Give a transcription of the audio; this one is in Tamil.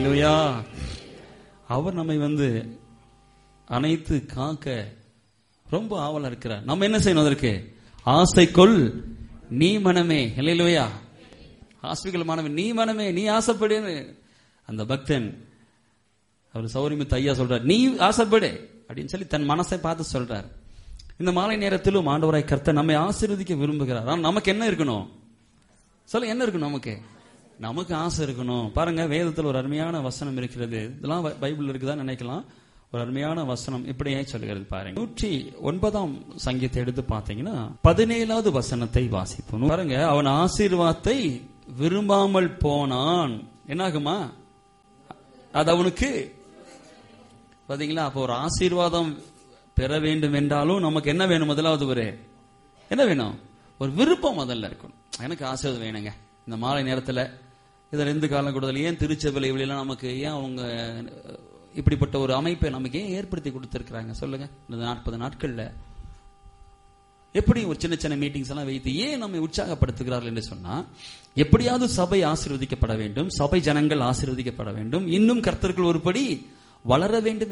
ஹalleluya அவர் நம்மை வந்து அனைத்து காக்க ரொம்ப ஆவலா இருக்கிறார் நம்ம என்ன செய்யணும் அதற்கு ஆசைக்குள் நீ மனமே ஹalleluya ஹாஸ்பிட்டல் மாணவன் நீ மனமே நீ ஆசைப்படுன்னு அந்த பக்தன் அவர் சௌரியமித்து ஐயா சொல்றார் நீ ஆசைப்படு அப்படின்னு சொல்லி தன் மனசை பார்த்து சொல்றார் இந்த மாலை நேரத்திலும் ஆண்டவராய் கர்த்தர் நம்மை ஆசீர்வதிக்க விரும்புகிறார் ஆனா நமக்கு என்ன இருக்கணும் சொல்ல என்ன இருக்கணும் நமக்கு நமக்கு ஆசை இருக்கணும் பாருங்க வேதத்தில் ஒரு அருமையான வசனம் இருக்கிறது இதெல்லாம் பை- பைபிள் இருக்குதா நினைக்கலாம் ஒரு அருமையான வசனம் இப்படியே சொல்லுகிறது பாருங்க நூற்றி ஒன்பதாம் சங்கீத்தை எடுத்து பார்த்தீங்கன்னா பதினேழாவது வசனத்தை வாசிப்போம் பாருங்க அவன் ஆசீர்வாதத்தை விரும்பாமல் போனான் என்னாகுமா அது அவனுக்கு பாத்தீங்களா அப்போ ஒரு ஆசீர்வாதம் பெற வேண்டும் என்றாலும் நமக்கு என்ன வேணும் முதலாவது ஒரு என்ன வேணும் ஒரு விருப்பம் முதல்ல இருக்கணும் எனக்கு ஆசீர்வாதம் வேணுங்க இந்த மாலை நேரத்துல இதுல இருந்து காலம் கூடுதல் ஏன் திருச்சபை இவ்வளவு நமக்கு ஏன் அவங்க அஹ், இப்படிப்பட்ட ஒரு அமைப்பை நமக்கு ஏன் ஏற்படுத்தி கொடுத்திருக்கிறாங்க சொல்லுங்க இந்த நாற்பது நாட்கள்ல எப்படி ஒரு சின்ன சின்ன மீட்டிங்ஸ் எல்லாம் வைத்து ஏன் நம்மை உற்சாகப்படுத்துகிறார்கள் என்று சொன்னா எப்படியாவது சபை ஆசீர்வதிக்கப்பட வேண்டும் சபை ஜனங்கள் ஆசீர்வதிக்கப்பட வேண்டும் இன்னும் கர்த்தர்கள் ஒருபடி வளர வேண்டும்